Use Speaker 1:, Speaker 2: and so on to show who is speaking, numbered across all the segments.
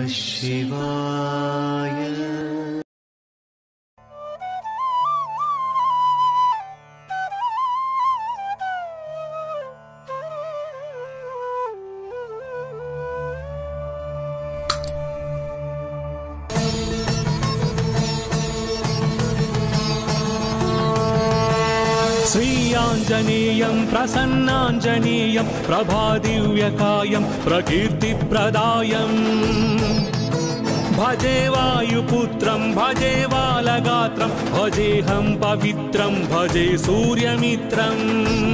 Speaker 1: शिवाय
Speaker 2: श्रीयाञ्जनेयं प्रसन्नाञ्जनेयं प्रभादिव्यकायं प्रकीर्तिप्रदायम् भजे वायुपुत्रं भजे बालगात्रं भजेऽहं पवित्रं भजे सूर्यमित्रम्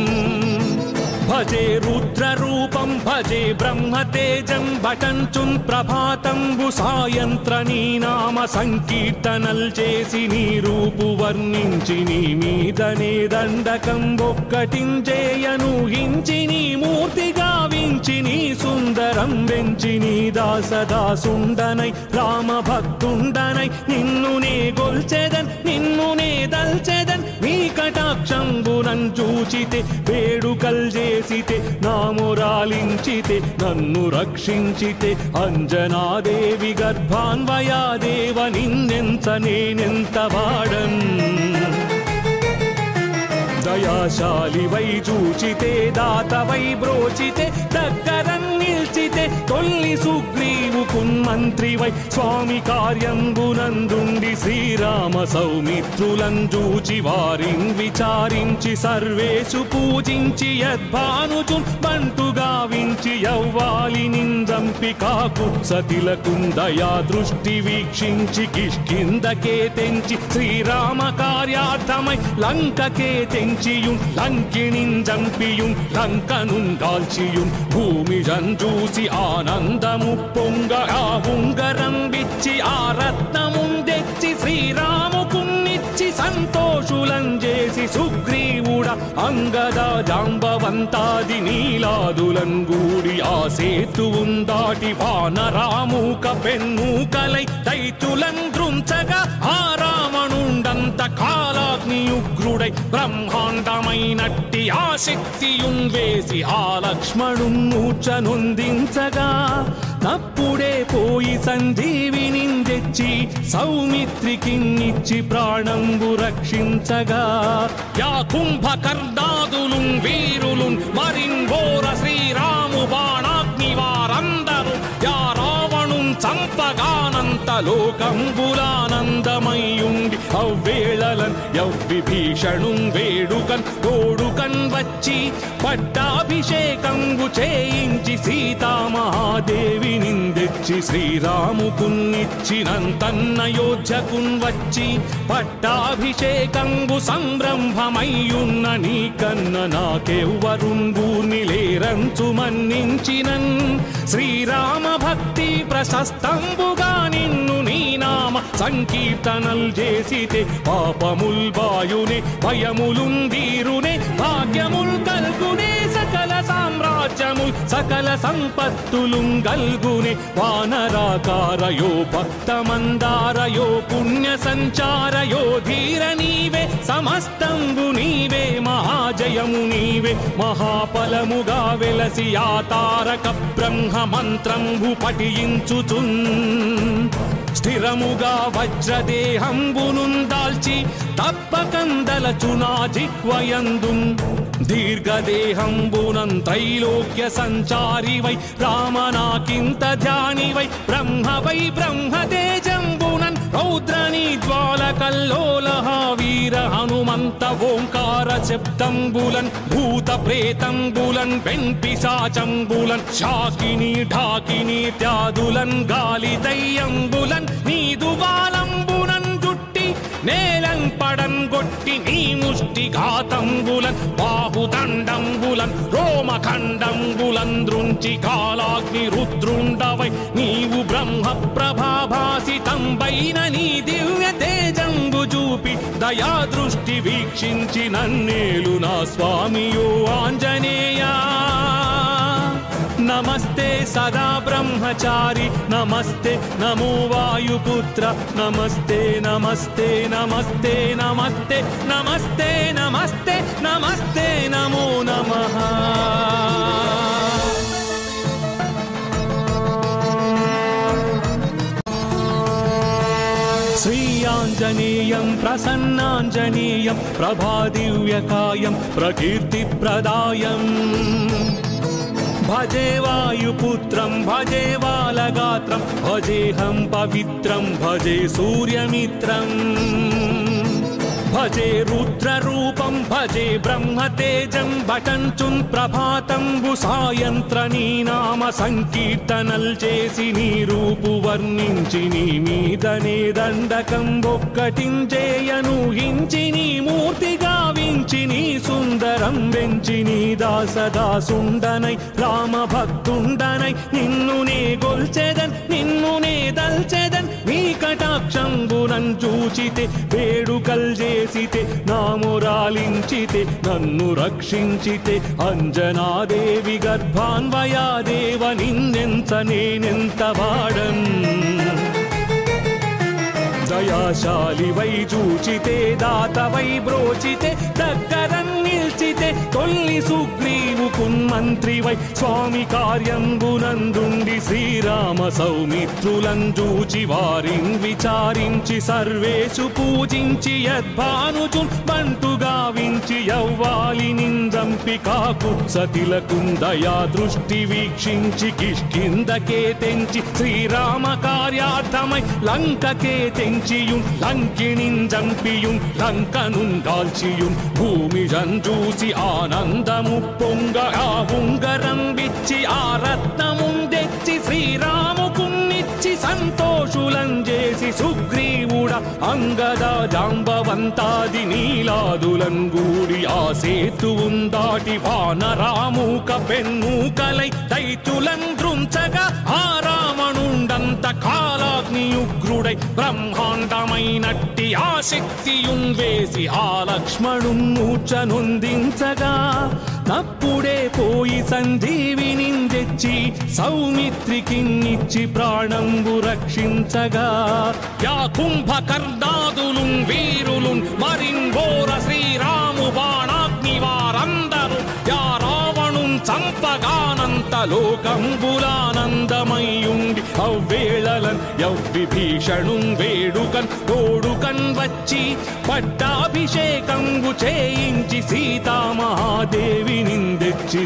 Speaker 2: భజే రుద్రరూపం భజే బ్రహ్మతేజం భటంచున్ ప్రభాతంబు సాయంత్ర నీ నామ సంకీర్తనల్ చేసి నీ రూపు వర్ణించి నీ మీదనే దండకం ఒక్కటించేయను హించి నీ మూర్తి గావించి నీ సుందరం వెంచి నీ దాసదాసుండనై రామ భక్తుండనై నిన్ను నే గొల్చెదన్ నిన్ను నే దల్చెదన్ నీ కటాక్షంబునం చూచితే వేడుకల్ చేసితే నామురాలించితే నన్ను రక్షించితే అంజనాదేవి గర్భాన్వయాదేవ నిన్నెంత నేనెంత వాడన్ దయాశాలి వై చూచితే దాత వై బ్రోచితే దగ్గర నిల్చితే తొల్లి సుగ్రీవు కున్మంత్రి వై స్వామి కార్యంబునందుండి శ్రీరామ సౌమిత్రులం చూచి వారిన్ విచారించి సర్వేషు పూజించి యద్భానుచున్ బంటుగా వించి యవ్వాలి నిందంపి కాకుత్సతిలకుందయా దృష్టి వీక్షించి కిష్కిందకే తెంచి శ్రీరామ కార్యార్థమై లంకకే తెంచియున్ లంకిణిన్ జంపియున్ లంకనున్ దాల్చియున్ భూమి జంజూసి ఆనందము పొంగ ఆ ఉంగరం విచ్చి ఆ రత్నమున్ తెచ్చి శ్రీరాముకున్నిచ్చి సంతోషులం చేసి సుగ్రీవుడ అంగద జాంబవంతాది నీలాదులం గూడి ఆ సేతువున్ దాటి వానరామూక పెన్మూకలై దైతులం దృంచగా ఆ రావణుండంత కాలాగ్ని ఉగ్రుడై బ్రహ్మాండమైనట్టి ఆ శక్తియున్ వేసి ఆ లక్ష్మణున్ మూర్ఛనొందించగా తప్పుడే పోయి సంజీవిని తెచ్చి సౌమిత్రికిన్నిచ్చి ప్రాణంబు రక్షించగా యా కుంభకర్ణాదులు వీరులు మరింఘోర శ్రీరాము బాణాగ్ని వారందరూ యా రావణుం చంపగానంత లోకంబులానందమయ్యుండి అవ్వేళలన్ యవ్విభీషణుం వేడుకన్ తోడుకన్ వచ్చి పట్టాభిషేకంబు చేయించి సీతామహాదేవి నిందెచ్చి శ్రీరాముకున్నిచ్చినంతన్నయోధ్యకున్ వచ్చి పట్టాభిషేకంబు సంరంభమయ్యున్న నీ కన్న నాకెవ్వరుంగూర్ని లేరంచు మన్నించినన్ శ్రీరామ భక్తి ప్రశస్తంబుగా నిన్ను నీ నామ సంకీర్తనల్ చేసితే పాపముల్ బాయునే భయములుందీరునే భాగ్యముల్ కల్గునే సకల సామ్రాజ్యముల్ సకల సంపత్తులు గల్గునే వానరాకారయో భక్తమందారయో పుణ్య సంచారయో ధీర నీవే సమస్తంబు నీవే మహాజయము నీవే మహాఫలముగా వెలసి ఆ తారక బ్రహ్మ మంత్రంబు పఠించుచున్ స్థిరముగా వజ్రదేహంబునున్ దాల్చి తప్పకందలచునా జిహ్వయందు దీర్ఘదేహంబునం త్రైలోక్య సంచారి వై రామనాకింత ధ్యాని వై బ్రహ్మ వై బ్రహ్మతేజంబునన్ రౌద్రని జ్వాల కల్లోల వీర హనుమంత ఓంకార శబ్దంబులన్ భూత ప్రేతంబులన్ వెంపిశాచంబులన్ శాకిని ఢాకిని త్యాదులన్ గాలి దయ్యంబులన్ నీదు వాలంబునన్ జుట్టి నేలం పడం గొట్టి నీ ముష్టి ఘాతంబులన్ బాహుదండంబులన్ రోమఖండంబులన్ దృంచి కాలాగ్ని రుద్రుండవై నీవు బ్రహ్మ ప్రభాభాసితంబైన నీ దివ్య తేజంబు చూపి దయా దృష్టి వీక్షించి నన్నేలు నా స్వామియో ఆంజనేయా నమస్తే సదా బ్రహ్మచారి నమస్తే నమో వాయుపుత్ర నమస్తే నమస్తే నమస్తే నమస్తే నమస్తే నమస్తే నమస్తే నమో నమః श्रीयाञ्जनेयं प्रसन्नाञ्जनेयं प्रभादिव्यकायं प्रकीर्तिप्रदायम् भजे वायुपुत्रं भजे बालगात्रं भजेऽहं पवित्रं भजे सूर्यमित्रम् భజే రుద్రరూపం భజే బ్రహ్మతేజం భటంచుం ప్రభాతంబు సాయంత్ర నీ నామ సంకీర్తనల్ చేసి నీ రూపు వర్ణించి నీ మీదనే దండకం ఒక్కటించేయను హించి నీ మూర్తి గావించి నీ సుందరం వెంచి నీ దాసదాసుండనై రామ భక్తుండనై నిన్ను నే గొల్చెదన్ నిన్ను నే దల్చెదన్ నీ కటాక్షంబునం చూచితే వేడుకల్ చేసితే నామురాలించితే నన్ను రక్షించితే అంజనాదేవి గర్భాన్వయాదేవ నిన్నెంత నేనెంత వాడన్ దయాశాలి వై చూచితే దాత వై బ్రోచితే దగ్గర నిల్చితే తొల్లి సుగ్రీవు కున్మంత్రి వై స్వామి కార్యంబునందుండి శ్రీరామ సౌమిత్రులం చూచి వారిన్ విచారించి సర్వేషు పూజించి యద్భానుచు బంటు గావించి యవ్వాలి నిందంపి కాకు సతిలకుందయా దృష్టి వీక్షించి కిష్కిందకే తెంచి శ్రీరామ కార్యార్థమై లంకకే తెంచియుం లంకిణిం జంపియుం లంకనుం కాల్చియుం భూమి జంజూసి ఆనందము పొంగ ఆ ఉంగరం విచ్చి ఆ రత్నముం తెచ్చి శ్రీరాముకున్నిచ్చి సంతోషులం చేసి సుగ్రీవుడ అంగద జాంబవంతాది నీలాదులం గూడి ఆ సేతువుం దాటి వానరామూక పెన్మూకలై దైతులం దృంచగా ఆ రావణుండంత కాలాగ్నియుగ్రుడై బ్రహ్మాండమైనట్టి ఆ శక్తియున్ వేసి ఆ లక్ష్మణు మూర్ఛనొందించగా తప్పుడే పోయి సంజీవిని తెచ్చి సౌమిత్రికిన్నిచ్చి ప్రాణంబు రక్షించగా యా కుంభకర్ణాదులు వీరులు మరింగోర శ్రీరాము బాణాగ్ని వారందరూ యా రావణు చంపగానంత లోకంబులానందమయ్యుండి అవ్వేళలన్ యవ్విభీషణుం వేడుకన్ తోడుకన్ వచ్చి పట్టాభిషేకంబు చేయించి సీతామహాదేవి నిందెచ్చి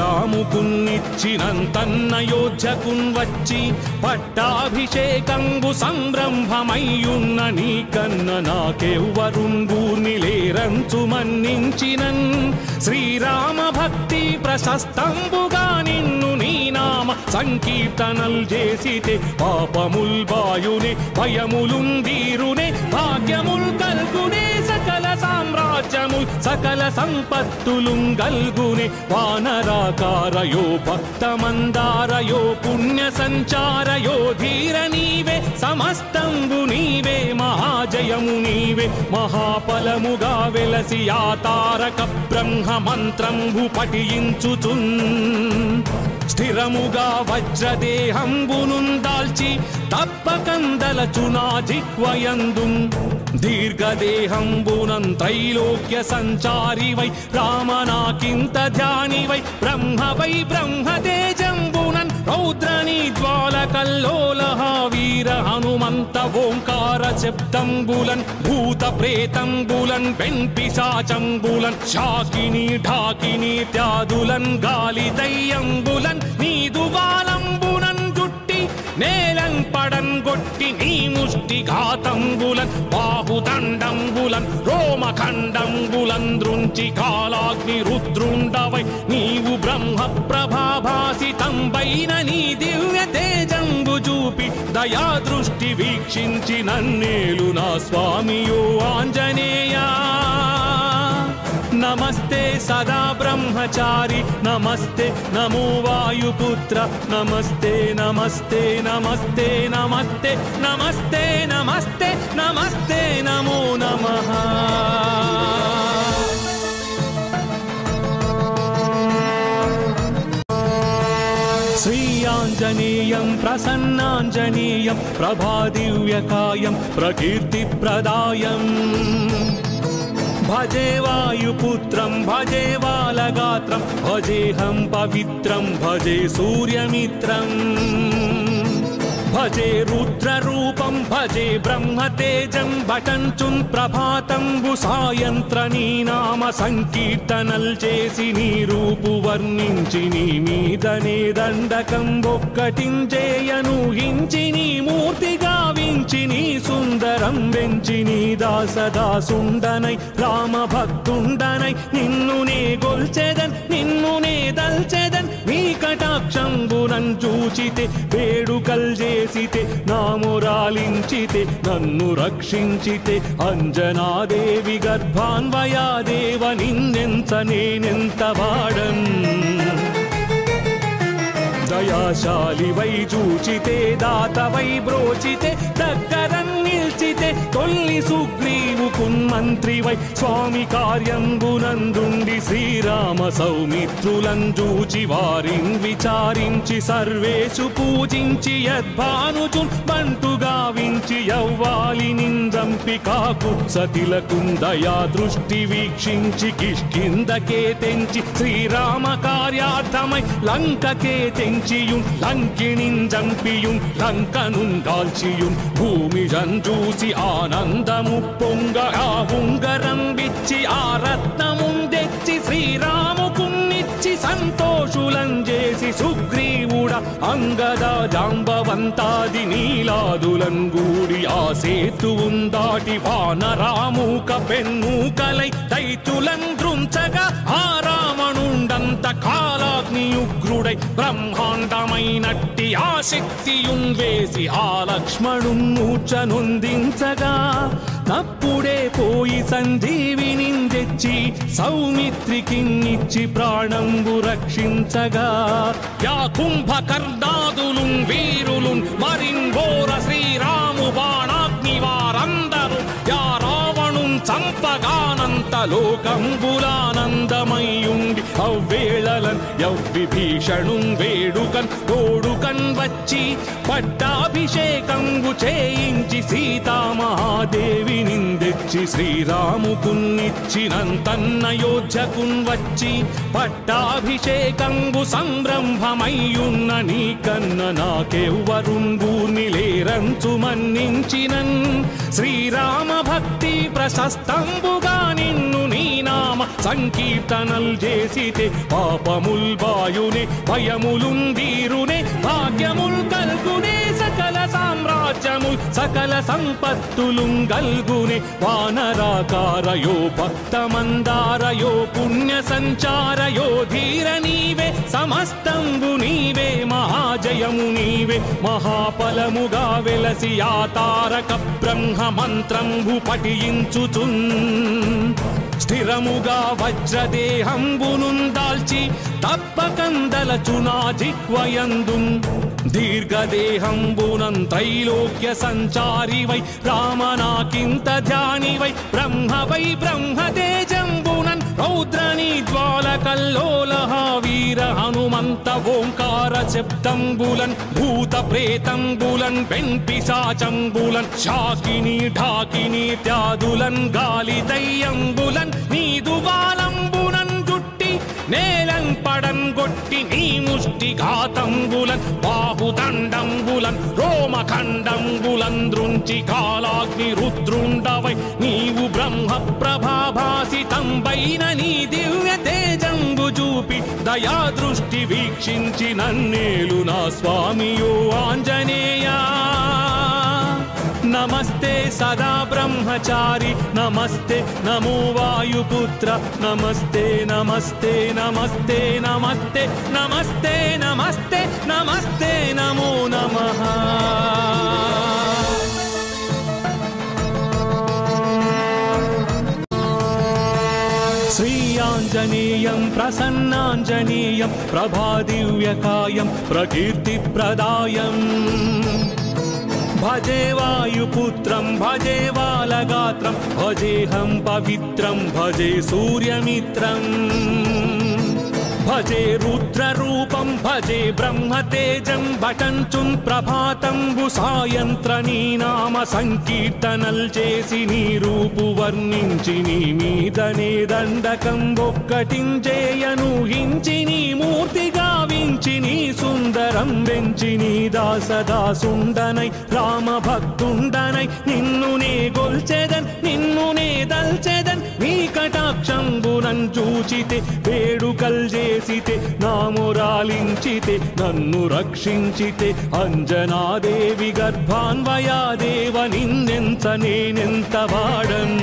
Speaker 2: శ్రీరాముకున్నిచ్చినంతన్నయోధ్యకున్ వచ్చి పట్టాభిషేకంబు సంరంభమయ్యున్న నీ కన్న నాకెవ్వరుంగూర్ని లేరంచు మన్నించినన్ శ్రీరామ భక్తి ప్రశస్తంబుగా నిన్ను నీ నామ సంకీర్తనల్ చేసితే పాపముల్ బాయునే భయములుందీరునే భాగ్యముల్ కల్గునే సకల సామ్రాజ్యముల్ సకల సంపత్తులు గల్గునే వానరాకారయో భక్తమందారయో పుణ్య సంచారయో ధీర నీవే సమస్తంబు నీవే మహాజయము నీవే మహాఫలముగా వెలసి ఆ తారక బ్రహ్మ మంత్రంబు పఠించుచున్ స్థిరముగా వజ్రదేహంబును దాల్చి తప్పకందలచునా జిహ్వయందు దీర్ఘదేహంబునం త్రైలోక్య సంచారి వై రామనాకింత ధ్యాని వై బ్రహ్మ వై బ్రహ్మతేజంబునన్ రౌద్రని జ్వాల కల్లోలహ వీర హనుమంత ఓంకార శబ్దంబులన్ భూత ప్రేతంబులన్ వెంపిశాచంబులన్ శాకిని ఢాకిని త్యాదులన్ గాలి దయ్యంబులన్ నీదు వాలంబునన్ జుట్టి నేలన్ పడన్ గొట్టి నీ ముష్టి ఘాతంబులన్ బాహుదండంబులన్ రోమఖండంబులన్ దృంచి కాలాగ్ని రుద్రుండవై నీవు బ్రహ్మ ప్రభాభాసితంబైన నీ దివ్య తేజంబు చూపి దయా దృష్టి వీక్షించి నన్నేలు నా స్వామియో ఆంజనేయా నమస్తే సదా బ్రహ్మచారి నమస్తే నమో వాయుపుత్ర నమస్తే నమస్తే నమస్తే నమస్తే నమస్తే నమస్తే నమస్తే నమో నమః श्रीयाञ्जनेयं प्रसन्नाञ्जनेयं प्रभादिव्यकायं प्रकीर्तिप्रदायम् भजे वायुपुत्रं भजे बालगात्रं भजेऽहं पवित्रं भजे सूर्यमित्रम् భజే రుద్రరూపం భజే బ్రహ్మతేజం భటంచున్ ప్రభాతంబు సాయంత్ర నీ నామ సంకీర్తనల్ చేసి నీ రూపు వర్ణించి నీ మీదనే దండకం ఒక్కటించేయను హించి నీ మూర్తి గావించి నీ సుందరం వెంచి నీ దాసదాసుండనై రామ భక్తుండనై నిన్ను నే గొల్చెదన్ నిన్ను నే దల్చెదన్ నీ కటాక్షంబునన్ చూచితే వేడుకల్ చేసితే నామురాలించితే నన్ను రక్షించితే అంజనాదేవి గర్భాన్వయాదేవ నిన్నెంత నేనెంత వాడన్ దయాశాలివై చూచితే దాతవై బ్రోచితే దగ్గరం నిల్చితే తొల్లి సుగ్రీవుకున్ మంత్రివై స్వామి కార్యంబునందుండి శ్రీరామ సౌమిత్రులం చూచి వారిన్ విచారించి సర్వేషు పూజించి యద్భానుజున్ బంటుగా వించి యవ్వాలి నిందంపి కాకు సతిలకుందయా దృష్టి వీక్షించి కిష్కిందకే తెంచి శ్రీరామ కార్యార్థమై లంకకే తెంచియుం లంకిణిన్ జంపియుం లంకనున్ కాల్చియుం భూమి జంజూసి ఆనందము పొంగ ఆ ఉంగరం విచ్చి ఆ రత్నముం తెచ్చి శ్రీరాముకున్నిచ్చి సంతోషులం చేసి సుగ్రీవుడ అంగద జాంబవంతాది నీలాదులం గూడి ఆ సేతువుం దాటి వానరామూక పెన్నూకలై దైతులం దృంచగా ఆ రావణుండంత కాలాగ్ని ఉగ్రుడై బ్రహ్మాండమైనట్టి ఆ శక్తియున్ వేసి ఆ లక్ష్మణు మూర్ఛనొందించగా తప్పుడే పోయి సంజీవిని తెచ్చి సౌమిత్రికిన్నిచ్చి ప్రాణంబు రక్షించగా యా కుంభకర్ణాదులు వీరులు మరింఘోర శ్రీరాము బాణాగ్ని వారందరూ యా రావణు చంపగానంత లోకంబులానందమయ్యుండి అవ్వేళలన్ యవ్విభీషణుం వేడుకన్ తోడుకన్ వచ్చి పట్టాభిషేకంబు చేయించి సీతామహాదేవి నిందెచ్చి శ్రీరాముకున్నిచ్చినంతన్నయోధ్యకున్ వచ్చి పట్టాభిషేకంబు సంరంభమయ్యున్న నీ కన్న నాకెవ్వరుంగూర్ని లేరంచు మన్నించినన్ శ్రీరామ భక్తి ప్రశస్తంబుగా నిన్ను నీ నామ సంకీర్తనల్ చేసితే పాపముల్ బాయునే భయములుం వీరునే భాగ్యముల్ కల్గునే సకల సామ్రాజ్యముల్ సకల సంపత్తులుం గల్గునే వానరాకారయో భక్తమందారయో పుణ్య సంచారయో ధీర నీవే సమస్తంబు నీవే మహాజయము నీవే మహాఫలముగా వెలసి ఆ తారక బ్రహ్మ మంత్రంబు పఠించుచున్ స్థిరముగా వజ్రదేహంబునుం దాల్చి తప్పకందలచునా జిహ్వయందు దీర్ఘదేహంబునం త్రైలోక్య సంచారివై రామనాకింత ధ్యానివై బ్రహ్మవై బ్రహ్మతేజంబునన్ రౌద్రని జ్వాలకల్లోలహ వీర హనుమంత ఓంకార శబ్దంబులన్ భూత ప్రేతంబులన్ వెంపిశాచంబులన్ శాకిని ఢాకిని త్యాదులన్ గాలి దయ్యంబులన్ నీదు వాలంబునన్ జుట్టి నేలం పడన్ గొట్టి నీ ముష్టి ఘాతంబులన్ బాహుదండంబులన్ రోమఖండంబులన్ దృంచి కాలాగ్ని రుద్రుండవై నీవు బ్రహ్మ ప్రభాభాసితంబైన నీ దివ్య తేజంబు చూపి దయా దృష్టి వీక్షించి నన్నేలు నా స్వామియో ఆంజనేయా నమస్తే సదా బ్రహ్మచారి నమస్తే నమో వాయుపుత్ర నమస్తే నమస్తే నమస్తే నమస్తే నమస్తే నమస్తే నమస్తే నమో నమః శ్రీయాంజనేయం ప్రసన్నాంజనేయం ప్రభాదివ్యకాయం ప్రకీర్తిప్రదాయం భజే వాయుపుత్రం భజే బాలగాత్రం భజేహం పవిత్రం భజే సూర్యమిత్రం భజే రుద్రరూపం భజే బ్రహ్మతేజం భటంచున్ ప్రభాతంబు సాయంత్ర నీ నామ సంకీర్తనల్ చేసి నీ రూపు వర్ణించి నీ మీదనే దండకం ఒక్కటించేయను హించి నీ మూర్తి గావించి నీ సుందర సుందరం వెంచి నీ దాసదాసుండనై రామ భక్తుండనై నిన్ను నే గొల్చెదన్ నిన్ను నే దల్చెదన్ నీ కటాక్షంబునం చూచితే వేడుకల్ చేసితే నామురాలించితే నన్ను రక్షించితే అంజనాదేవి గర్భాన్వయాదేవ నిన్నెంత నేనెంత వాడన్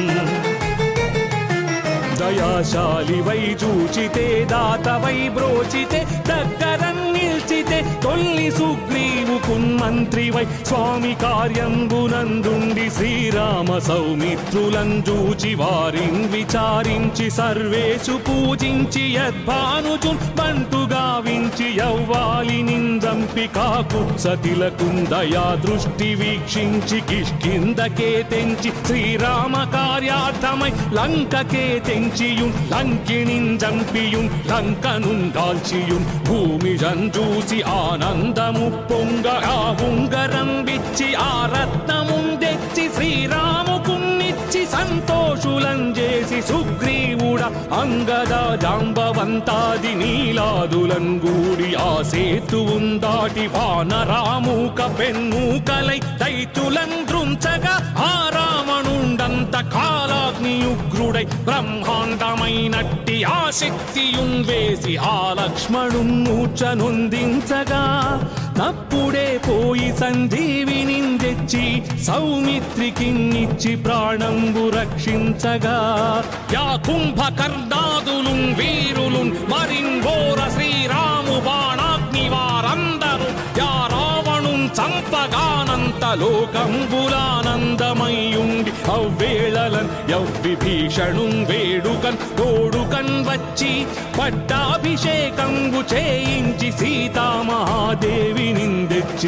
Speaker 2: దయాశాలి వై చూచితే దాత వై బ్రోచితే దగ్గర నిల్చితే తొల్లి సుగ్రీవు కున్మంత్రి వై స్వామి కార్యంబునందుండి శ్రీరామ సౌమిత్రులం చూచి వారిన్ విచారించి సర్వేషు పూజించి యద్భానుచున్ బంటుగా వించి యవ్వాలి నిందంపి కాకుత్సతిలకుందయా దృష్టి వీక్షించి కిష్కిందకే తెంచి శ్రీరామ కార్యార్థమై లంకకే తెంచియున్ లంకిణిన్ జంపియున్ లంకనున్ దాల్చియున్ భూమి జంజూసి ఆనందము పొంగ ఆ ఉంగరం విచ్చి ఆ రత్నమున్ తెచ్చి శ్రీరాముకున్నిచ్చి సంతోషులం చేసి సుగ్రీవుడ అంగద జాంబవంతాది నీలాదులం గూడి ఆ సేతువున్ దాటి వానరామూక పెన్మూకలై దైతులం దృంచగా ఆ రావణుండంత కాలాగ్ని ఉగ్రుడై బ్రహ్మాండమైనట్టి ఆ శక్తియున్ వేసి ఆ లక్ష్మణున్ మూర్ఛనొందించగా తప్పుడే పోయి సంజీవిని తెచ్చి సౌమిత్రికిన్నిచ్చి ప్రాణంబు రక్షించగా యా కుంభకర్ణాదులు వీరులు మరింఘోర శ్రీరాము బాణాగ్ని వారందరూ యా రావణు చంపగానంత లోకంబులానందమయ్యుండి అవ్వేళలన్ యవ్విభీషణుం వేడుకన్ తోడుకన్ వచ్చి పట్టాభిషేకంబు చేయించి సీతామహాదేవి నిందెచ్చి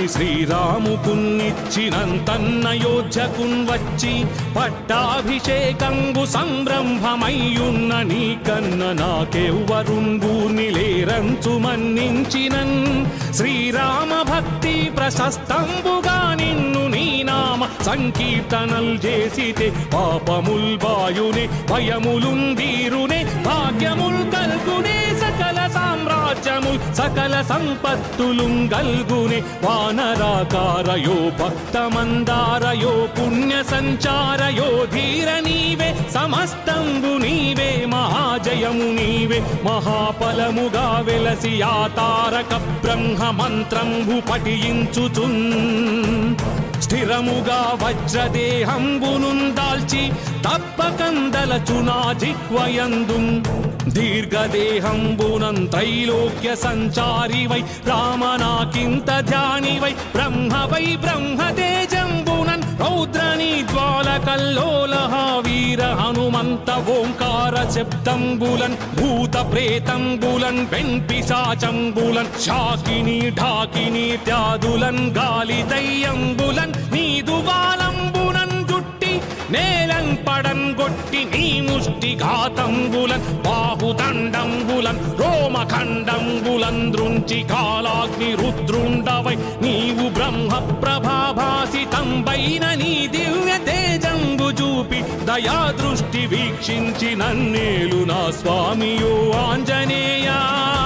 Speaker 2: శ్రీరాముకున్నిచ్చినంతన్నయోధ్యకున్ వచ్చి పట్టాభిషేకంబు సంరంభమయ్యున్న నీ కన్న నాకెవ్వరుంగూర్ని లేరంచు మన్నించినన్ శ్రీరామ భక్తి ప్రశస్తంబుగా నిన్ను నీ నామ సంకీర్తనల్ చేసితే పాపముల్ వాయునే భయములుందీరునే భాగ్యముల్ కల్గునే సకల సామ్రాజ్యముల్ సకల సంపత్తులు గల్గునే వానరాకారయో భక్తమందారయో పుణ్య సంచారయో ధీర నీవే సమస్తంబు నీవే మహాజయము నీవే మహాఫలముగా వెలసి ఆ తారక బ్రహ్మ మంత్రంబు పఠించుచున్ స్థిరముగా వజ్రదేహంబును దాల్చి తప్పకందలచునా జిహ్వయందు దీర్ఘదేహంబునం త్రైలోక్య సంచారి వై రామనాకింత ధ్యాని వై బ్రహ్మ వై బ్రహ్మతేజంబునన్ రౌద్రని జ్వాల కల్లోలహ వీర హనుమంత ఓంకార శబ్దంబులన్ భూత ప్రేతంబులన్ వెంపిశాచంబులన్ శాకిని ఢాకిని త్యాదులన్ గాలి దయ్యంబులన్ నీదు వాలంబునన్ జుట్టి నేలం పడన్ గొట్టి నీ ముష్టి ఘాతంబులన్ బాహుదండంబులన్ రోమఖండంబులన్ దృంచి కాలాగ్ని రుద్రుండవై నీవు బ్రహ్మ ప్రభాభాసితంబైన నీ దివ్య తేజంబు చూపి దయా దృష్టి వీక్షించి నన్నేలు నా స్వామియో ఆంజనేయా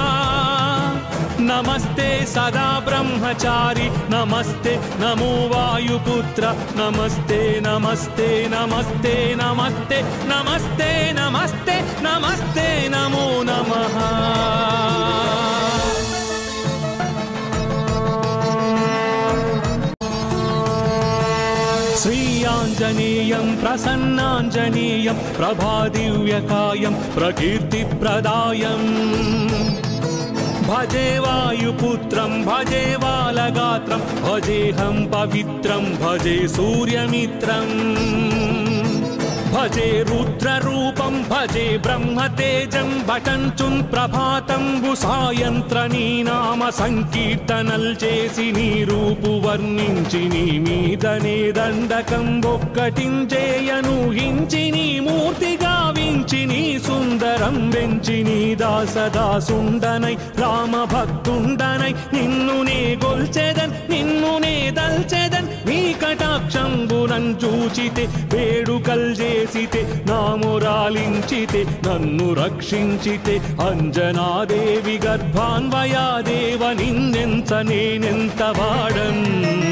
Speaker 2: నమస్తే సదా బ్రహ్మచారి నమస్తే నమో వాయుపుత్ర నమస్తే నమస్తే నమస్తే నమస్తే నమస్తే నమస్తే నమస్తే నమో నమః श्रीयाञ्जनेयं प्रसन्नाञ्जनेयं प्रभादिव्यकायं प्रकीर्तिप्रदायम् भजे वायुपुत्रं भजे बालगात्रं भजेऽहं पवित्रं भजे सूर्यमित्रम् భజే రుద్రరూపం భజే బ్రహ్మతేజం భటంచున్ ప్రభాతంబు సాయంత్ర నీ నామ సంకీర్తనల్ చేసి నీ రూపు వర్ణించి నీ మీదనే దండకం ఒక్కటించేయను హించి నీ మూర్తి గావించి నీ సుందరం వెంచి నీ దాసదాసుండనై రామ భక్తుండనై నిన్ను నే గొల్చెదన్ నిన్ను నే దల్చెదన్ నీ కటాక్షంబునం చూచితే వేడుకల్ చేసితే నామురాలించితే నన్ను రక్షించితే అంజనాదేవి గర్భాన్వయాదేవ నిన్నెంత నిన్నెంత నేనెంత వాడన్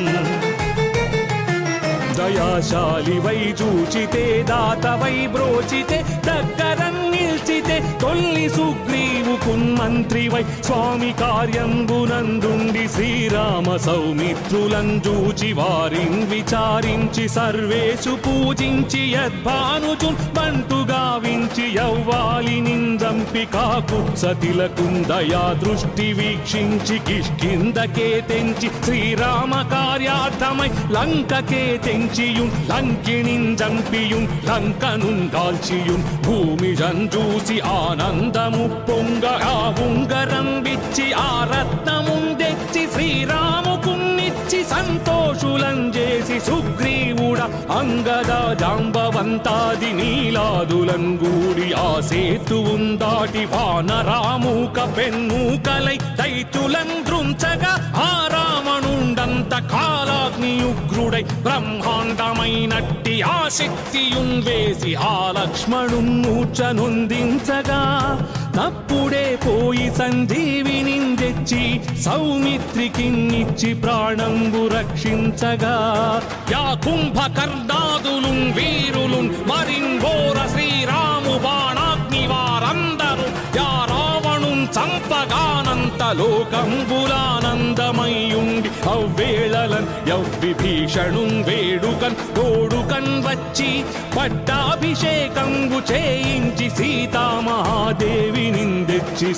Speaker 2: దయాశాలివై చూచితే దాతవై బ్రోచితే దగ్గరం నిల్చితే తొల్లి సుగ్రీవుకున్ మంత్రివై స్వామి కార్యంబునందుండి శ్రీరామ సౌమిత్రులం చూచి వారిన్ విచారించి సర్వేషు పూజించి యద్భానుచున్ బంటుగా వించి యవ్వాలి నిందంపి కాకు సతిలకుందయా దృష్టి వీక్షించి కిష్కిందకే తెంచి శ్రీరామ కార్యార్థమై లంకకే తెంచియుం లంకిణిన్ జంపియుం లంకనున్ దాల్చియుం భూమి జంజూసి ఆనందము పొంగ ఆ ఉంగరం విచ్చి ఆ రత్నమున్ తెచ్చి శ్రీరాముకున్నిచ్చి సంతోషులం చేసి సుగ్రీవుడ అంగద జాంబవంతాది నీలాదులం గూడి ఆ సేతువుం దాటి వానరామూక పెన్మూకలై దైతులం దృంచగా ఆ రావణుండంత కాలాగ్నియుగ్రుడై బ్రహ్మాండమైనట్టి ఆ శక్తియున్ వేసి ఆ లక్ష్మణున్ మూర్ఛనొందించగా తప్పుడే పోయి సంజీవిని తెచ్చి సౌమిత్రికిన్నిచ్చి ప్రాణంబు రక్షించగా యా కుంభకర్ణాదులు వీరులు మరింగోర శ్రీరాము బాణాగ్ని వారందరూ యా రావణు చంపగానంత లోకంబులానందమయ్యుండి అవ్వేళలన్ యవ్విభీషణు వేడుకన్ తోడుకన్ వచ్చి పట్టాభిషేకంబు చేయించి సీతామహాదేవి నిందెచ్చి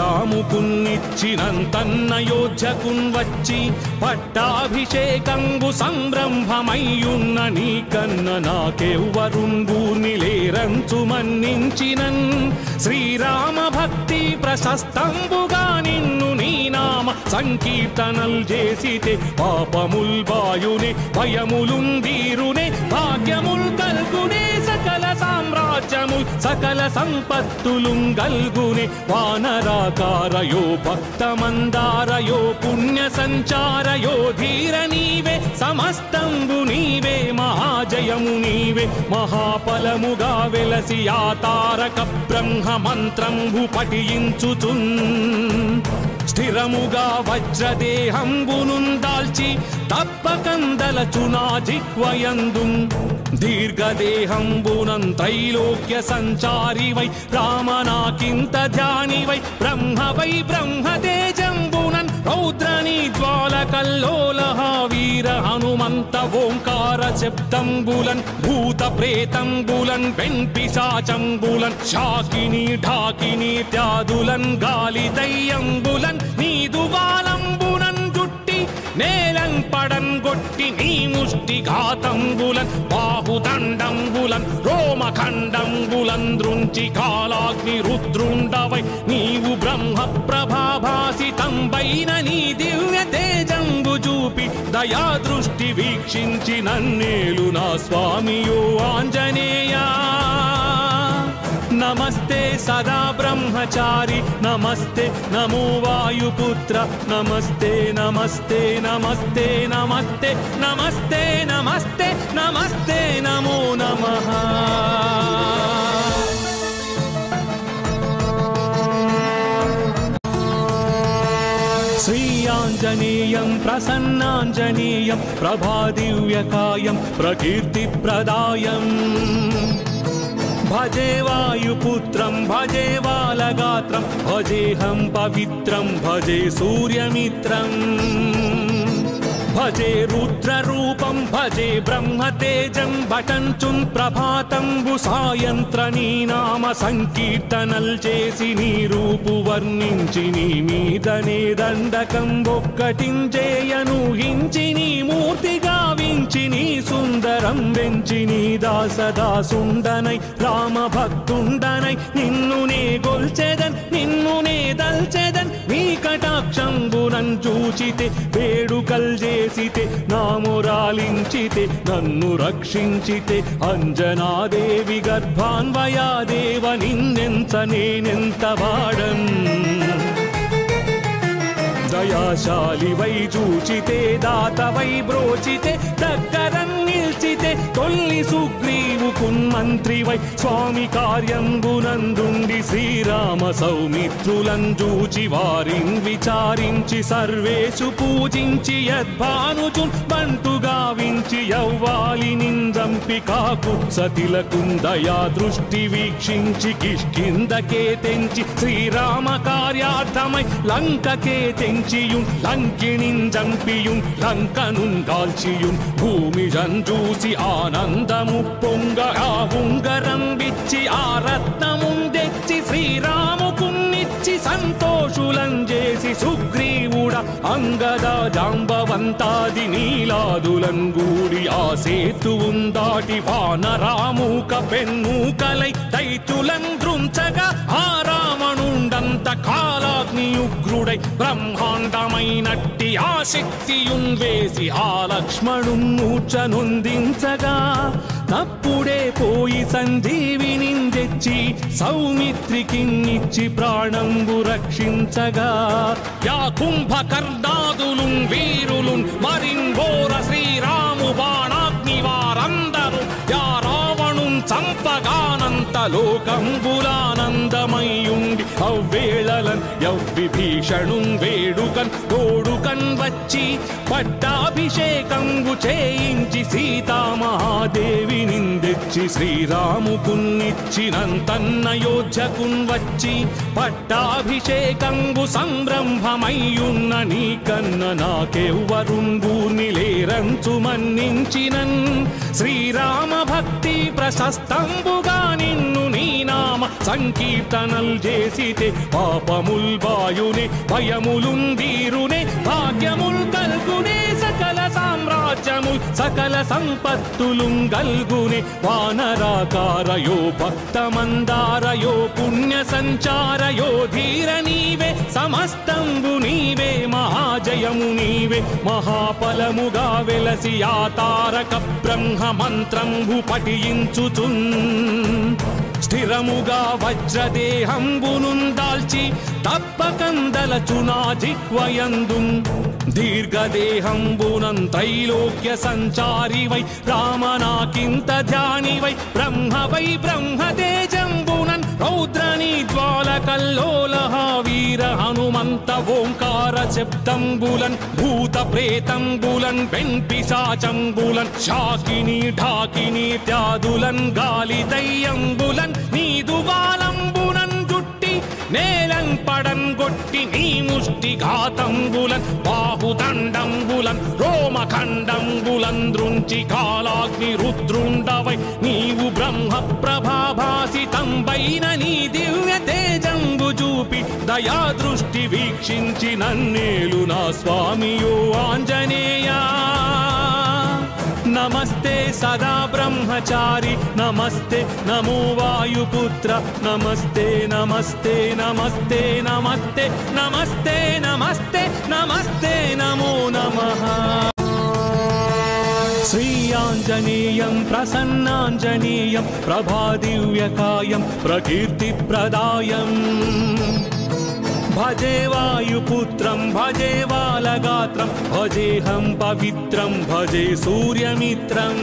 Speaker 2: శ్రీరాముకున్నిచ్చినంతన్నయోధ్యకున్ వచ్చి పట్టాభిషేకంబు సంరంభమయ్యున్న నీ కన్న నాకెవ్వరుంగూర్ని లేరంచు మన్నించినన్ శ్రీరామ భక్తి ప్రశస్తంబుగా నిన్ను నీ నామ సంకీర్తనల్ చేసితే పాపముల్ వాయునే భయములుందీరునే భాగ్యముల్ కల్గునే సకల సామ్రాజ్యముల్ సకల సంపత్తులు గల్గునే వానరాకారయో భక్తమందారయో పుణ్య సంచారయో ధీర నీవే సమస్తంబు నీవే మహాజయము నీవే మహాఫలముగా వెలసి ఆ తారక బ్రహ్మ మంత్రంబు పఠించుచున్ స్థిరముగా వజ్రదేహంబునుందాల్చి తప్పకందలచునా జిహ్వయందు దీర్ఘదేహంబునం త్రైలోక్య సంచారివై రామనాకింత ధ్యానివై బ్రహ్మవై బ్రహ్మతేజంబునన్ రౌద్రని జ్వాల కల్లోలహ వీర హనుమంత ఓంకార శబ్దంబులన్ భూత ప్రేతంబులన్ వెంపిశాచంబులన్ శాకిని ఢాకిని త్యాదులన్ గాలి దయ్యంబులన్ నీదు బాలంబునన్ జుట్టి నేలన్ పడన్ గొట్టి నీ ముష్టి ఘాతంబులన్ బాహుదండంబులన్ రోమఖండంబులన్ దృంచి కాలాగ్ని రుద్రుండవై నీవు బ్రహ్మ ప్రభాభాసితంబైన నీ దివ్య తేజంబు చూపి దయా దృష్టి వీక్షించి నన్నేలు నా స్వామియో ఆంజనేయా నమస్తే సదా బ్రహ్మచారి నమస్తే నమో వాయుపుత్ర నమస్తే నమస్తే నమస్తే నమస్తే నమస్తే నమస్తే నమస్తే నమో నమః శ్రీయాంజనేయం ప్రసన్నాంజనేయం ప్రభాదివ్యకాయం ప్రకీర్తిప్రదాయం భజే వాయుపుత్రం భజే బాలగాత్రం భజేహం పవిత్రం భజే సూర్యమిత్రం భజే రుద్రరూపం భజే బ్రహ్మతేజం భటంచున్ ప్రభాతంబు సాయంత్ర నీ నామ సంకీర్తనల్ చేసి నీ రూపు వర్ణించి నీ మీదనే దండకం ఒక్కటించేయను హించి నీ మూర్తి గావించి నీ సుందరం వెంచి నీ దాసదాసుండనై రామ భక్తుండనై నిన్ను నే గొల్చెదన్ నిన్ను నే దల్చెదన్ నీ కటాక్షంబునం చూచితే వేడుకల్ చేసితే నామురాలించితే నన్ను రక్షించితే అంజనాదేవి గర్భాన్వయాదేవ నిన్నెంత నేనెంత వాడన్ దయాశాలి వై చూచితే దాత వై బ్రోచితే దగ్గర నిల్చితే తొల్లి సుగ్రీవు కున్మంత్రి వై స్వామి కార్యంబునందుండి శ్రీరామ సౌమిత్రులను చూచి వారిన్ విచారించి సర్వేషు పూజించి యద్భానుచున్ బంటుగా వించి యవ్వాలి నిందంపి కాకు సతిలకుందయా దృష్టి వీక్షించి కిష్కిందకే తెంచి శ్రీరామ కార్యార్థమై లంకకే తెంచియుం లంకిణిం చంపియుం లంకనుం కాల్చియుం భూమి జంజూసి ఆనందము పొంగ ఆ ఉంగరం విచ్చి ఆ రత్నముం తెచ్చి శ్రీరాముకున్నిచ్చి సంతోషులం చేసి సుగ్రీవుడ అంగద జాంబవంతాది నీలాదులం గూడి ఆ సేతువుం దాటి వానరామూక పెన్నూకలై దైతులం దృంచగా ఆ రావణుండంత కాలాగ్ని ఉగ్రుడై బ్రహ్మాండమైనట్టి ఆ శక్తియున్ వేసి ఆ లక్ష్మణు మూర్ఛనొందించగా తప్పుడే పోయి సంజీవిని తెచ్చి సౌమిత్రికిన్నిచ్చి ప్రాణంబు రక్షించగా యా కుంభకర్ణాదులు వీరులు మరింబోర శ్రీరాము బాణాగ్ని వారందరూ యా రావణు చంపగానంత లోకంబులానందమయ్యుండి అవ్వేళలన్ యవ్విభీషణుం వేడుకన్ తోడుకన్ వచ్చి పట్టాభిషేకంబు చేయించి సీతామహాదేవి నిందెచ్చి శ్రీరాముకున్నిచ్చినంతన్నయోధ్యకున్ వచ్చి పట్టాభిషేకంబు సంరంభమయ్యున్న నీ కన్న నాకెవ్వరుంగూర్ని లేరంచు మన్నించినన్ శ్రీరామ భక్తి ప్రశస్తంబుగా నిన్ను నీ నామ సంకీర్తనల్ చేసితే పాపముల్ బాయునే భయములుందీరునే భాగ్యముల్ కల్గునే సకల సామ్రాజ్యముల్ సకల సంపత్తులుం గల్గునే వానరాకారయో భక్తమందారయో పుణ్య సంచారయో ధీర నీవే సమస్తంబు నీవే మహాజయము నీవే మహాఫలముగా వెలసి ఆ తారక బ్రహ్మ మంత్రంబు పఠించుచున్ స్థిరముగా వజ్రదేహంబును దాల్చి తప్పకందలచునా జిహ్వయందు దీర్ఘదేహంబునం త్రైలోక్య సంచారి వై రామనాకింత ధ్యాని వై బ్రహ్మ వై బ్రహ్మతేజంబునన్ రౌద్రని జ్వాల కల్లోలహ వీర హనుమంత ఓంకార శబ్దంబులన్ భూత ప్రేతంబులన్ వెంపిశాచంబులన్ శాకిని ఢాకిని త్యాదులన్ గాలి దయ్యంబులన్ నీదు బాలంబునన్ జుట్టి నేలం పడం గొట్టి నీ ముష్టి ఘాతంబులన్ బాహుదండంబులన్ రోమఖండంబులన్ దృంచి కాలాగ్ని రుద్రుండవై నీవు బ్రహ్మ ప్రభాభాసితంబైన నీ దివ్య తేజంబు చూపి దయా దృష్టి వీక్షించి నన్నేలు నా స్వామియో ఆంజనేయా నమస్తే సదా బ్రహ్మచారి నమస్తే నమో వాయుపుత్ర నమస్తే నమస్తే నమస్తే నమస్తే నమస్తే నమస్తే నమస్తే నమో నమః శ్రీయాంజనేయం ప్రసన్నాంజనేయం ప్రభాదివ్యకాయం ప్రకీర్తిప్రదాయం భజే వాయుపుత్రం భజే బాలగాత్రం భజేహం పవిత్రం భజే సూర్యమిత్రం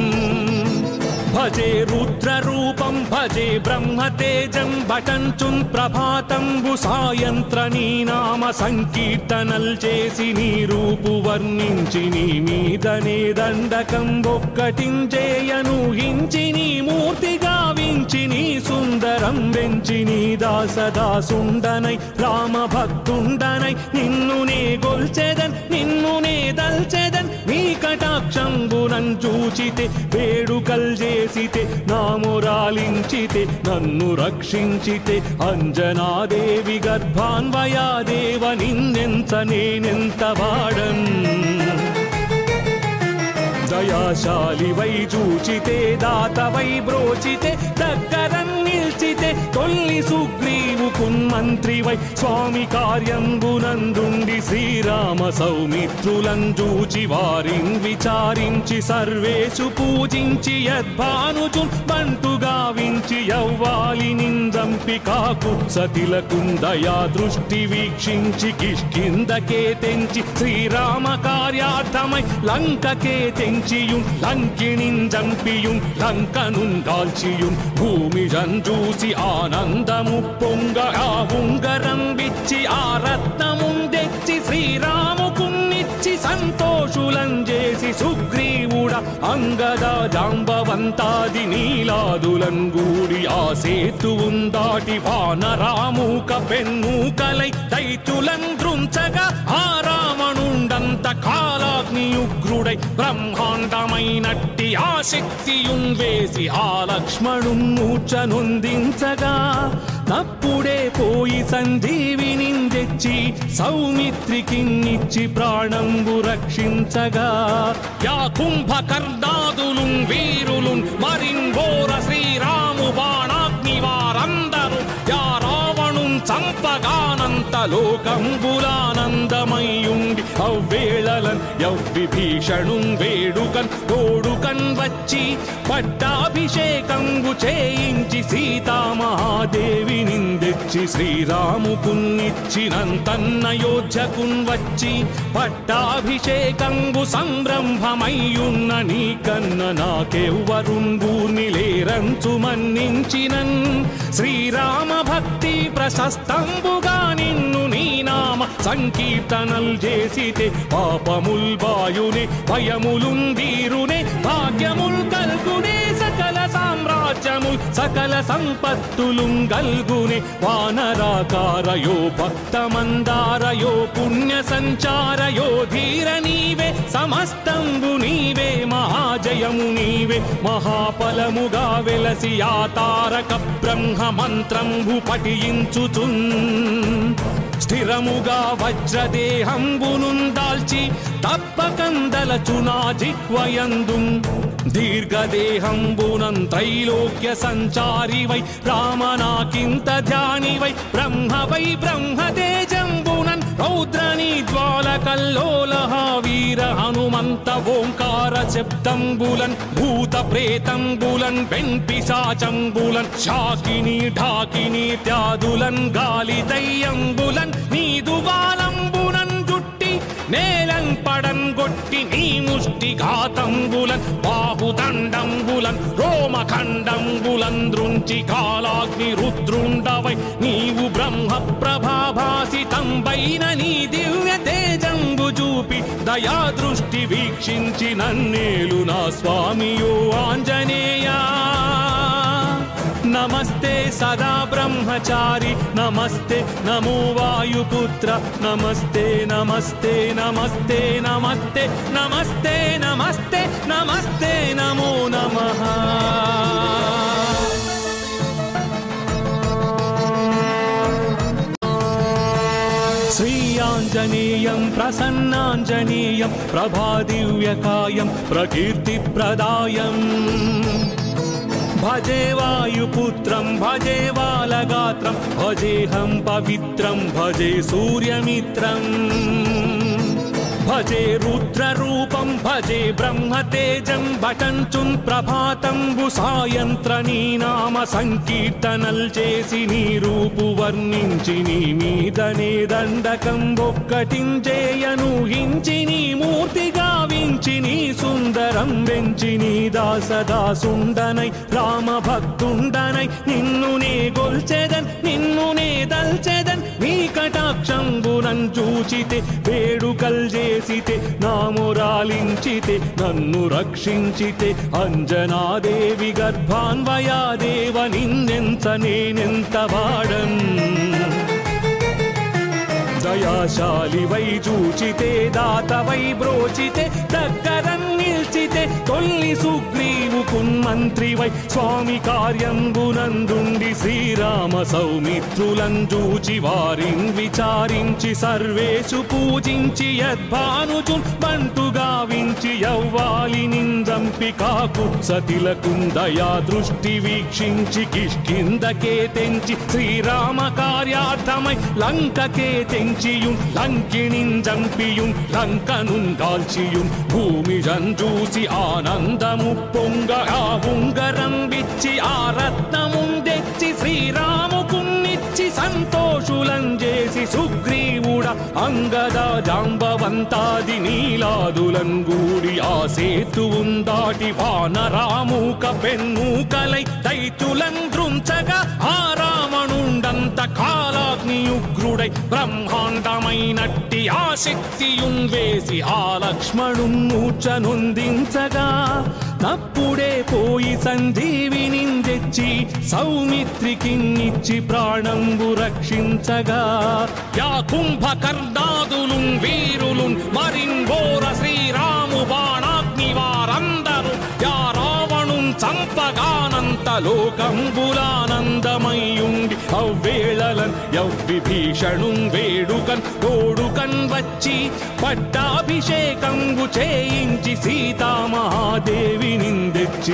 Speaker 2: భజే రుద్రరూపం భజే బ్రహ్మతేజం భటంచున్ ప్రభాతంబు సాయంత్ర నీ నామ సంకీర్తనల్ చేసి నీ రూపు వర్ణించి నీ మీదనే దండకం ఒక్కటించేయను హించి నీ మూర్తి గావించి నీ సుందరం వెంచి నీ దాసదాసుండనై రామ భక్తుండనై నిన్ను నే గొల్చెదన్ నిన్ను నే దల్చెదన్ నీ కటాక్షంబునన్ చూచితే వేడుకల్ చేసితే నామురాలించితే నన్ను రక్షించితే అంజనాదేవి గర్భాన్వయాదేవ నిన్నెంత నేనెంత వాడన్ దయాశాలి వై చూచితే దాత వై బ్రోచితే దగ్గర నిల్చితే తొల్లి సుగ్రీవు కున్మంత్రివై స్వామి కార్యంబునందుండి శ్రీరామ సౌమిత్రులం చూచి వారిన్ విచారించి సర్వేషు పూజించి యద్భానుచు బంటుగా వించి యవ్వాలి నిందంపి కాకు సతిలకుందయా దృష్టి వీక్షించి కిష్కిందకే తెంచి శ్రీరామ కార్యార్థమై లంకకే తెంచియుం లంకిణిం జంపియుం లంకనుం దాల్చియుం భూమి జంజూసి ఆనందము పొంగ ఆ ఉంగరం విచ్చి ఆ రత్నముం తెచ్చి శ్రీరాముకున్నిచ్చి సంతోషులం చేసి సుగ్రీవుడ అంగద జాంబవంతాది నీలాదులం గూడి ఆ సేతువుం దాటి వానరామూక పెన్మూకలై దైతులం దృంచగా ఆ రావణుండంత కాలాగ్నియుగ్రుడై బ్రహ్మాండమైనట్టి ఆ శక్తియుం వేసి ఆ లక్ష్మణుం మూర్ఛనొందించగా తప్పుడే పోయి సంజీవిని తెచ్చి సౌమిత్రికిన్నిచ్చి ప్రాణంబు రక్షించగా యా కుంభకర్ణాదులు వీరులు మరింగోర శ్రీరాము బాణాగ్ని వారందరూ యా రావణు చంపగానంత లోకంబులానందమయ్యుండి అవ్వేళలన్ యవ్విభీషణు వేడుకన్ తోడుకన్ వచ్చి పట్టాభిషేకంబు చేయించి సీతామహాదేవి నిందెచ్చి శ్రీరాముకున్నిచ్చినంతన్నయోధ్యకున్ వచ్చి పట్టాభిషేకంబు సంరంభమయ్యున్న నీ కన్న నాకెవ్వరుంగూర్ని లేరంచు మన్నించినన్ శ్రీరామ భక్తి ప్రశస్తంబుగా నిన్ను నీ నామ సంకీర్తనల్ చేసితే పాపముల్ బాయునే భయములుందీరునే భాగ్యముల్ కల్గునే సకల సామ్రాజ్యముల్ సకల సంపత్తులు గల్గునే వానరాకారయో భక్త మందారయో పుణ్య సంచారయో ధీర నీవే సమస్తంబు నీవే మహాజయము నీవే మహాఫలముగా వెలసి ఆ తారక బ్రహ్మ మంత్రంబు పఠించుచున్ స్థిరముగా వజ్రదేహంబును దాల్చి తప్పకందలచునా జిహ్వయందు దీర్ఘదేహంబునం త్రైలోక్య సంచారివై రామనాకింత ధ్యానివై బ్రహ్మవై బ్రహ్మతేజంబునన్ రౌద్రని జ్వాలకల్లోలహ వీర హనుమంత ఓంకార శబ్దంబులన్ భూత ప్రేతంబులన్ వెంపిశాచంబులన్ శాకిని ఢాకిని త్యాదులన్ గాలి దయ్యంబులన్ నీదు వాలంబునన్ జుట్టి నేలన్ పడన్ గొట్టి నీ ముష్టి ఘాతంబులన్ బాహుదండంబులన్ రోమఖండంబులన్ దృంచి కాలాగ్ని రుద్రుండవై నీవు బ్రహ్మ ప్రభాభాసితంబైన నీ దివ్య తేజంబు చూపి దయా దృష్టి వీక్షించి నన్నేలు నా స్వామియో ఆంజనేయా నమస్తే సదా బ్రహ్మచారి నమస్తే నమో వాయుపుత్ర నమస్తే నమస్తే నమస్తే నమస్తే నమస్తే నమస్తే నమస్తే నమో నమః శ్రీయాంజనేయం ప్రసన్నాంజనేయం ప్రభాదివ్యకాయం ప్రకీర్తిప్రదాయం భజే వాయుపుత్రం భజే బాలగాత్రం భజేహం పవిత్రం భజే సూర్యమిత్రం భజే రుద్రరూపం భజే బ్రహ్మతేజం భటంచున్ ప్రభాతంబు సాయంత్ర నీ నామ సంకీర్తనల్ చేసి నీ రూపు వర్ణించి నీ మీదనే దండకం ఒక్కటించేయను హించి నీ మూర్తి గావించి నీ సుందరం వెంచి నీ దాసదాసుండనై రామ భక్తుండనై నిన్ను నే గొల్చెదన్ నిన్ను నే దల్చెదన్ నీ కటాక్షంబునన్ చూచితే వేడుకల్ చేసితే నామురాలించితే నన్ను రక్షించితే అంజనాదేవి గర్భాన్వయాదేవ నిన్నెంత నేనెంత వాడన్ దయాశాలి వై చూచితే దాత వై బ్రోచితే దగ్గర నిల్చితే తొల్లి సుగ్రీవు కున్మ మంత్రివై స్వామి కార్యంబునందుండి శ్రీరామ సౌమిత్రులంజూచి వారిన్ విచారించి సర్వేషు పూజించి యద్భానుజు బంటుగా వించి యవ్వాలి నిందంపి కాకుత్సతిలకుందయా దృష్టి వీక్షించి కిష్కిందకే తెంచి శ్రీరామ కార్యార్థమై లంకకే తెంచియుం లంకిణింజంపియుం లంకనుండాల్చియుం భూమి జంజూసి ఆనందము పొంగ ఆ ఉంగరం విచ్చి ఆ రత్నముం తెచ్చి శ్రీరాముకున్నిచ్చి సంతోషులం చేసి సుగ్రీవుడ అంగద జాంబవంతాది నీలాదులం గూడి ఆ సేతువుం దాటి వానరామూక పెన్నుకలై దైతులం దృంచగా ఆ రావణుండంత కాలాగ్ని ఉగ్రుడై బ్రహ్మాండమైనట్టి ఆ శక్తియుం వేసి ఆ లక్ష్మణు మూర్ఛనొందించగా తప్పుడే పోయి సంజీవిని తెచ్చి సౌమిత్రికిన్నిచ్చి ప్రాణంబు రక్షించగా యా కుంభకర్ణాదులు వీరులు మరింగోర శ్రీరాము బాణాగ్ని వారందరూ యా రావణు చంపగానంత లోకంబులానందమయ్యుండి అవ్వేళలన్ యవ్విభీషణుం వేడుకన్ తోడుకన్ వచ్చి పట్టాభిషేకంబు చేయించి సీతామహాదేవి నిందెచ్చి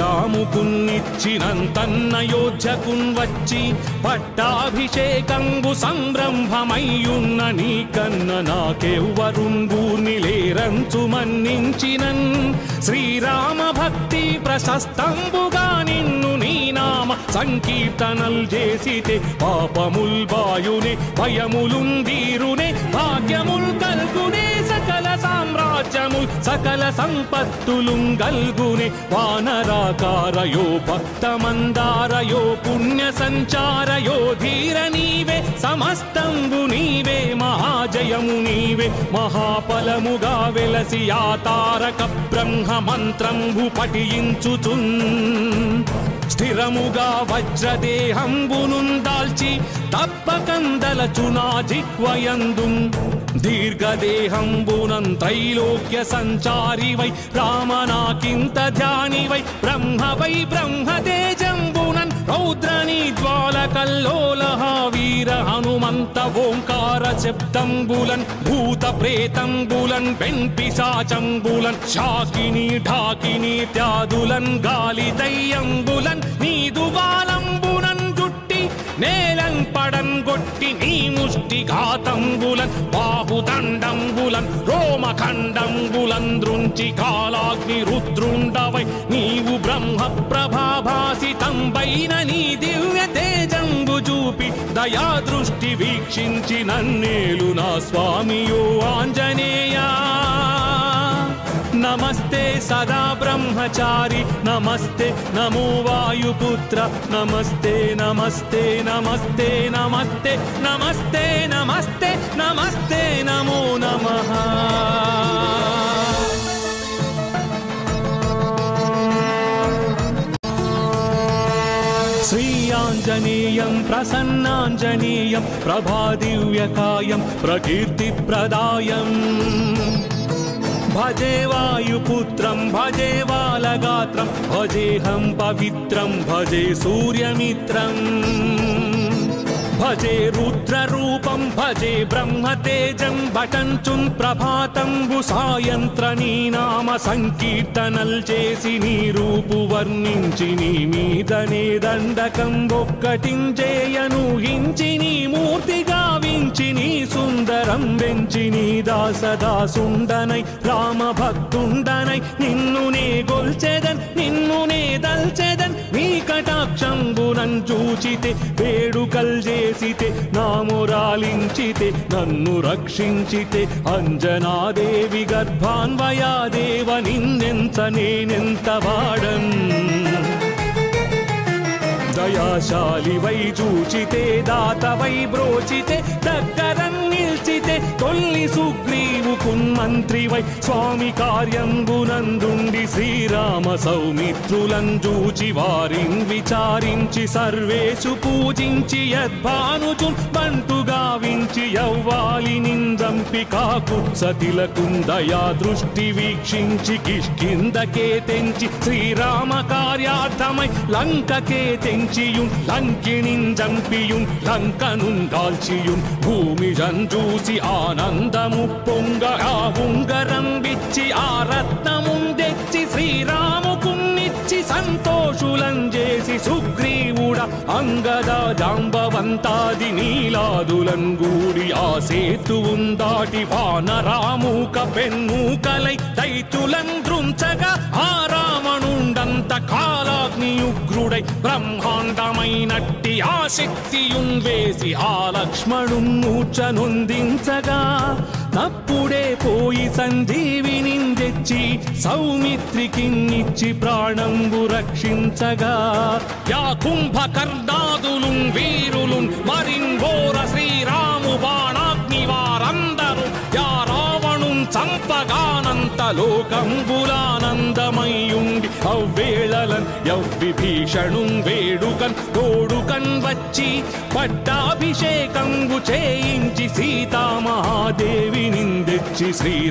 Speaker 2: శ్రీరాముకున్నిచ్చినంతన్నయోధ్యకున్ వచ్చి పట్టాభిషేకంబు సంరంభమయ్యున్న నీ కన్న నాకెవ్వరుంగూర్ని లేరంచు మన్నించినన్ శ్రీరామ భక్తి ప్రశస్తంబుగా నిన్ను నీ నామ సంకీర్తనల్ చేసితే పాపముల్ బాయునే భయములుందీరునే భాగ్యముల్ కల్గునే సకల సామ్రాజ్యముల్ సకల సంపత్తులుం గల్గునే వానరాకారయో భక్తమందారయో పుణ్య సంచారయో ధీర నీవే సమస్తంబు నీవే మహాజయము నీవే మహాఫలముగా వెలసి ఆ తారక బ్రహ్మ మంత్రంబు పఠించుచున్ స్థిరముగా వజ్రదేహంబును దాల్చి తప్పకందలచునా జిహ్వయందు దీర్ఘదేహంబునం త్రైలోక్య సంచారి వై రామనాకింత ధ్యాని వై బ్రహ్మ వై బ్రహ్మతేజంబునన్ రౌద్రని జ్వాల కల్లోలహ వీర హనుమంత ఓంకార శబ్దంబులన్ భూత ప్రేతంబులన్ వెంపిశాచంబులన్ శాకిని ఢాకిని త్యాదులన్ గాలి దయ్యంబులన్ నీదు బాలంబునన్ జుట్టి నేలం పడం గొట్టి నీ ముష్టి ఘాతంబులన్ బాహుదండంబులన్ రోమఖండంబులన్ దృంచి కాలాగ్ని రుద్రుండవై నీవు బ్రహ్మ ప్రభాభాసితంబైన నీ దివ్య తేజంబు చూపి దయా దృష్టి వీక్షించి నన్నేలు నా స్వామియో ఆంజనేయా నమస్తే సదా బ్రహ్మచారి నమస్తే నమో వాయుపుత్ర నమస్తే నమస్తే నమస్తే నమస్తే నమస్తే నమస్తే నమస్తే నమో నమః श्रीयाञ्जनेयं प्रसन्नाञ्जनेयं प्रभादिव्यकायं प्रकीर्तिप्रदायम् भजे वायुपुत्रं भजे बालगात्रं भजेऽहं पवित्रं भजे सूर्यमित्रम् భజే రుద్రరూపం భజే బ్రహ్మతేజం భటంచున్ ప్రభాతంబు సాయంత్ర నీ నామ సంకీర్తనల్ చేసి నీ రూపు వర్ణించి నీ మీదనే దండకం ఒక్కటించేయను హించి నీ మూర్తి గావించి నీ సుందరం వెంచి నీ దాసదాసుండనై రామ భక్తుండనై నిన్ను నే గొల్చెదన్ నిన్ను నే దల్చెదన్ నీ కటాక్షంబునన్ చూచితే వేడుకల్ చేసితే నామురాలించితే నన్ను రక్షించితే అంజనాదేవి గర్భాన్వయాదేవ నిన్నెంత నేనెంత వాడన్ దయాశాలి వై చూచితే దాతవై బ్రోచితే దగ్గర నిల్చితే తొల్లి సుగ్రీవు కున్మంత్రి వై స్వామి కార్యంబునందుండి శ్రీరామ సౌమిత్రులం చూచి వారిన్ విచారించి సర్వేషు పూజించి యద్భానుచు బంటుగా వించి యవ్వాలి నిందంపి కాకు సతిలకుందయా దృష్టి వీక్షించి కిష్కిందకే తెంచి శ్రీరామ కార్యార్థమై లంకకే తెంచియుం లంకిణిం జంపియుం లంకనుం దాల్చియుం భూమి జంజూసి ఆనందము పొంగ ఆ ఉంగరం విచ్చి ఆ రత్నముం తెచ్చి శ్రీరాముకున్నిచ్చి సంతోషులం చేసి సుగ్రీవుడ అంగద జాంబవంతాది నీలాదులం గూడి ఆ సేతువుం దాటి వానరామూక పెన్మూకలై దైతులం దృంచగా ఆ రావణుండంత కాలాగ్నియుగ్రుడై బ్రహ్మాండమైనట్టి ఆ శక్తియుం వేసి ఆ లక్ష్మణుం మూర్ఛనొందించగా తప్పుడే పోయి సంజీవిని తెచ్చి సౌమిత్రికిన్నిచ్చి ప్రాణంబు రక్షించగా యా కుంభకర్ణాదులు వీరులు మరింగోర శ్రీరాము బాణాగ్ని వారందరూ యా రావణు చంపగానంత లోకంబులానందమయ్యుండి అవ్వేళలన్ యవ్విభీషణు వేడుకన్ తోడుకన్ వచ్చి పట్టాభిషేకంబు చేయించి సీతామహాదేవి నిందెచ్చి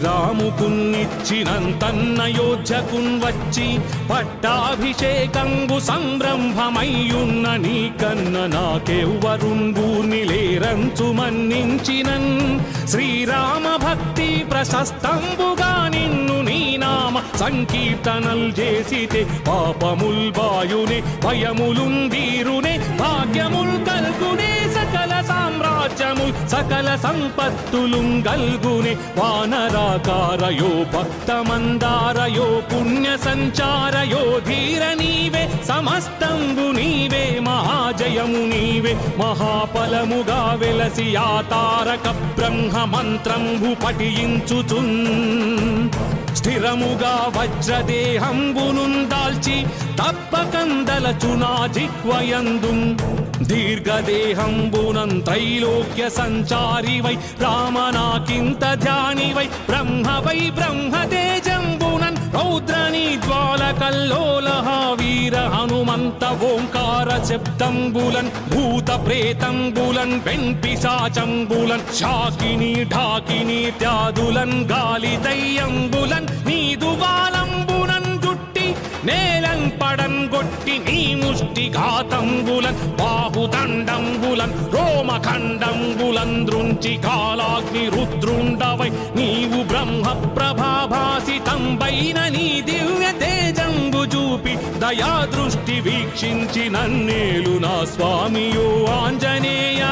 Speaker 2: శ్రీరాముకున్నిచ్చినంతన్నయోధ్యకున్ వచ్చి పట్టాభిషేకంబు సంరంభమయ్యున్న నీ కన్న నాకెవ్వరుంగూర్ని లేరంచు మన్నించినన్ శ్రీరామ భక్తి ప్రశస్తంబుగా నిన్ను నీ నామ సంకీర్తనల్ చేసితే పాపముల్ బాయునే భయములుందీరునే భాగ్యముల్ కల్గునే సకల సామ్రాజ్యముల్ సకల సంపత్తులు గల్గునే వానరాకారయో భక్తమందారయో పుణ్య సంచారయో ధీర నీవే సమస్తంబు నీవే మహాజయము నీవే మహాఫలముగా వెలసి ఆ తారక బ్రహ్మ మంత్రంబు పఠించుచున్ స్థిరముగా వజ్రదేహంబునుందాల్చి తప్పకందలచునా జిహ్వయందు దీర్ఘదేహంబునం త్రైలోక్య సంచారి వై రామనాకింత ధ్యాని వై బ్రహ్మ వై బ్రహ్మతేజంబునన్ రౌద్రని జ్వాల కల్లోలహ వీర హనుమంత ఓంకార శబ్దంబులన్ భూత ప్రేతంబులన్ వెంపిశాచంబులన్ శాకిని ఢాకిని త్యాదులన్ గాలి దయ్యంబులన్ నీదు వాలంబునన్ జుట్టి నేలన్ పడన్ గొట్టి నీ ముష్టి ఘాతంబులన్ బాహుదండంబులన్ రోమఖండంబులన్ దృంచి కాలాగ్ని రుద్రుండవై నీవు బ్రహ్మ ప్రభాభాసితంబైన నీ దివ్య తేజంబు చూపి దయా దృష్టి వీక్షించి నన్నేలు నా స్వామియో ఆంజనేయా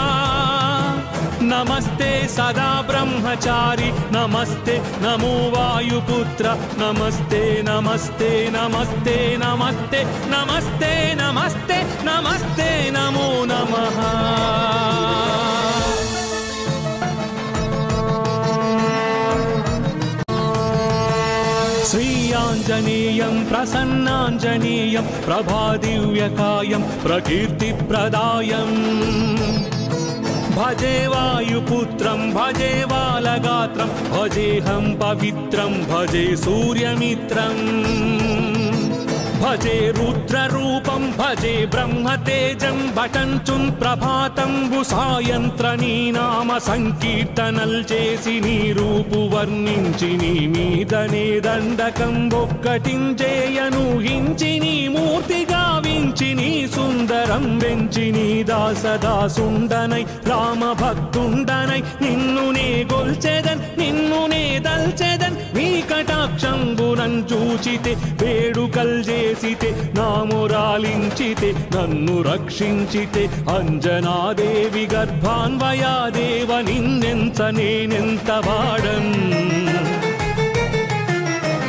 Speaker 2: నమస్తే సదా బ్రహ్మచారి నమస్తే నమో వాయుపుత్ర నమస్తే నమస్తే నమస్తే నమస్తే నమస్తే నమస్తే నమస్తే నమో నమః श्रीयाञ्जनेयं प्रसन्नाञ्जनेयं प्रभादिव्यकायं प्रकीर्तिप्रदायम् भजे वायुपुत्रं भजे बालगात्रं भजेऽहं पवित्रं भजे सूर्यमित्रम् భజే రుద్రరూపం భజే బ్రహ్మతేజం భటంచున్ ప్రభాతంబు సాయంత్ర నీ నామ సంకీర్తనల్ చేసి నీ రూపు వర్ణించి నీ మీదనే దండకం ఒక్కటించేయను హించి నీ మూర్తి గావించి నీ సుందరం వెంచి నీ దాసదాసుండనై రామ భక్తుండనై నిన్ను నే గొల్చెదన్ నిన్ను నే దల్చెదన్ నీ కటాక్షంబునన్ చూచితే వేడుకల్ చేసితే నామురాలించితే నన్ను రక్షించితే అంజనాదేవి గర్భాన్వయాదేవ నిన్నెంత నేనెంత వాడన్ దయా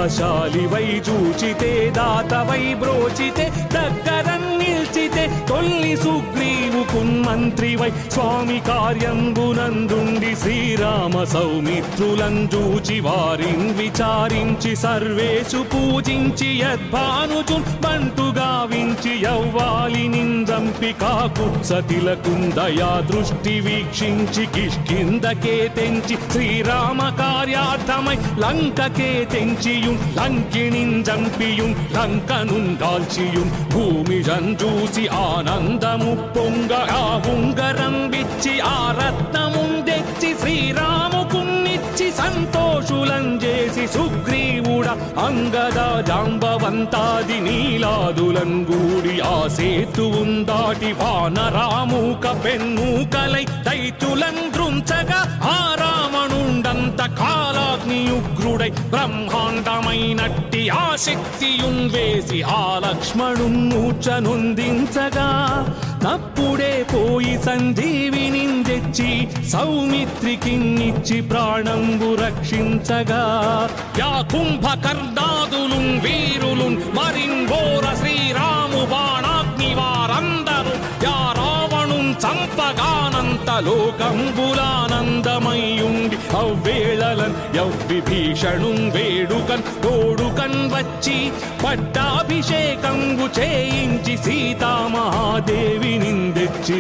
Speaker 2: బలశాలివై చూచితే దాతవై బ్రోచితే దగ్గర నిల్చితే తొల్లి సుగ్రీవుకున్ మంత్రివై స్వామి కార్యంబునందుండి శ్రీరామ సౌమిత్రులం చూచి వారిన్ విచారించి సర్వేషు పూజించి యద్భానుచున్ బంటుగా వించి యవ్వాలి నిందంపి కాకు సతిలకుందయా దృష్టి వీక్షించి కిష్కిందకే తెంచి శ్రీరామ కార్యార్థమై లంకకే తెంచియుం లంకిణిన్ జంపియుం లంకనున్ కాల్చియుం భూమి జంజూసి ఆనందము పొంగ ఆ ఉంగరం విచ్చి ఆ రత్నముందెచ్చి శ్రీరాముకున్నిచ్చి సంతోషులం చేసి సుగ్రీవుడ అంగద జాంబవంతాది నీలాదులం గూడి ఆ సేతువుం దాటి వానరామూక పెన్మూకలై దైతులం దృంచగా ఆ రావణుండంత కాలాగ్నియుగ్రుడై బ్రహ్మాండమైనట్టి ఆ శక్తియున్ వేసి ఆ లక్ష్మణున్ మూర్ఛనొందించగా తప్పుడే పోయి సంజీవిని తెచ్చి సౌమిత్రికిన్నిచ్చి ప్రాణంబు రక్షించగా యా కుంభకర్ణాదులు వీరులు మరింగోర శ్రీరాము బాణాగ్ని వారందరూ యా రావణు చంపగానంత లోకంబులానందమయ్యుండి అవ్వేళలన్ యవ్విభీషణు వేడుకన్ తోడుకన్ వచ్చి పట్టాభిషేకంబు చేయించి సీతామహాదేవి నిందెచ్చి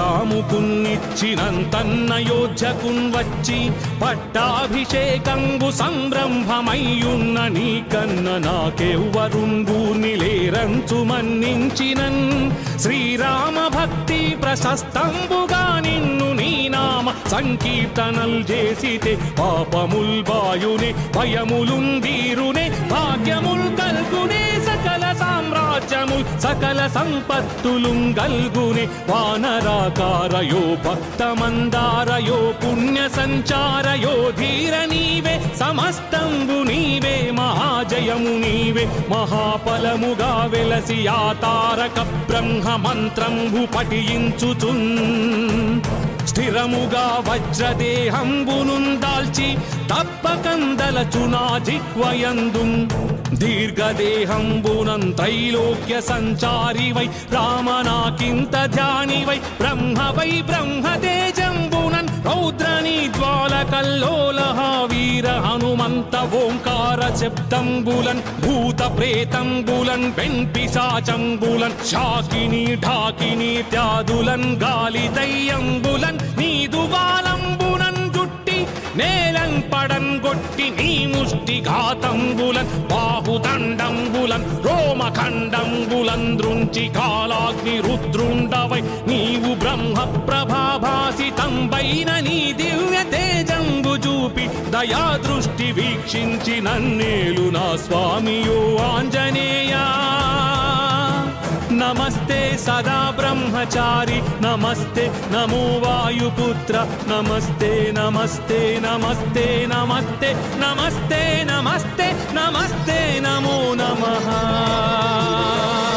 Speaker 2: శ్రీరాముకున్నిచ్చినంతన్నయోధ్యకున్ వచ్చి పట్టాభిషేకంబు సంరంభమయ్యున్న నీ కన్న నాకెవ్వరుంగూర్ని లేరంచు మన్నించినన్ శ్రీరామ భక్తి ప్రశస్తంబుగా నిన్ను నీ నామ సంకీర్తనల్ చేసితే పాపముల్ బాయునే భయములుందీరునే భాగ్యముల్ కల్గునే సకల సామ్రాజ్యముల్ సకల సంపత్తులు గల్గునే వానరాకారయో భక్త మందారయో పుణ్య సంచారయో ధీర నీవే సమస్తంబు నీవే మహాజయము నీవే మహాఫలముగా వెలసి ఆ తారక బ్రహ్మ మంత్రంబు పఠించుచున్ స్థిరముగా వజ్రదేహంబునుందాల్చి తప్పకందలచునా జిహ్వయందు దీర్ఘదేహంబునం త్రైలోక్య సంచారివై రామనాకింత ధ్యానివై బ్రహ్మవై బ్రహ్మతేజంబునన్ రౌద్రని జ్వాలకల్లోలహ వీర హనుమంత ఓంకార శబ్దంబులన్ భూత ప్రేతంబులన్ వెంపిశాచంబులన్ శాకిని ఢాకిని త్యాదులన్ గాలి దయ్యంబులన్ నీదు బాలంబునన్ జుట్టి నేలన్ పడన్ గొట్టి నీ ముష్టి ఘాతంబులన్ బాహుదండంబులన్ రోమఖండంబులన్ దృంచి కాలాగ్ని రుద్రుండవై నీవు బ్రహ్మ ప్రభాభాసితంబైన నీ దివ్య తేజంబు చూపి దయా దృష్టి వీక్షించి నన్నేలు నా స్వామియో ఆంజనేయా నమస్తే సదా బ్రహ్మచారి నమస్తే నమో వాయుపుత్ర నమస్తే నమస్తే నమస్తే నమస్తే నమస్తే నమస్తే నమస్తే నమో నమః